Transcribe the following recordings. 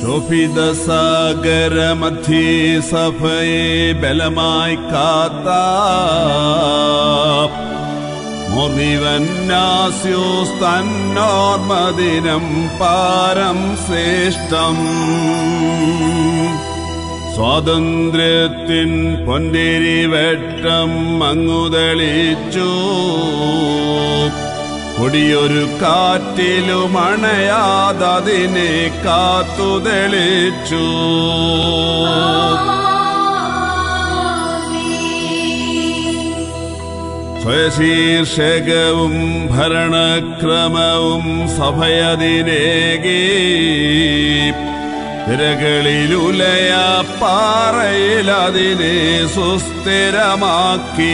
ശോഭിത സാഗരമധ്യേ സഭയെ ബലമായി കാത്ത മോർവിവന്നാസ്യോസ് തന്നോർമദിനം പാരം ശ്രേഷ്ഠം സ്വാതന്ത്ര്യത്തിൻ പൊന്തിരി വെട്ടം അങ്ങുതെളിച്ചു കൊടിയൊരു കാറ്റിലും അണയാതതിനെ കാത്തുതെളിച്ചു സ്വശീർഷകവും ഭരണക്രമവും സഭയതിനേകി തിരകളിലുലയ പാറയിൽ അതിനെ സുസ്ഥിരമാക്കി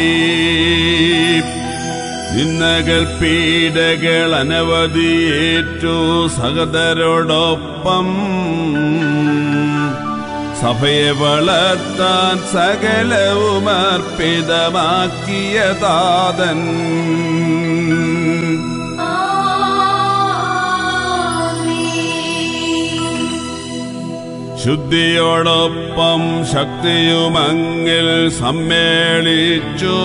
നിന്നകൾ പീഡകൾ അനവധിയേറ്റു സഹതരോടൊപ്പം സഭയെ വളർത്താൻ സകലവും അർപ്പിതമാക്കിയ താതൻ ശുദ്ധിയോടൊപ്പം ശക്തിയുമങ്ങിൽ സമ്മേളിച്ചു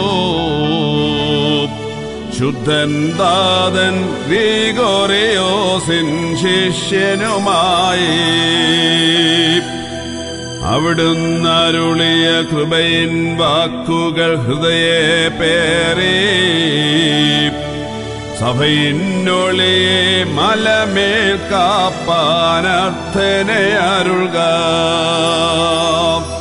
ശുദ്ധൻ ദാതൻ വീഗോറിയോസിൻ ശിഷ്യനുമായി അവിടുന്ന് അരുളിയ കൃപയിൻ വാക്കുകൾ ഹൃദയെ പേറി സഭയിന്നൊളിയെ മലമേൽ കാപ്പാനർത്ഥനെ അരുൾക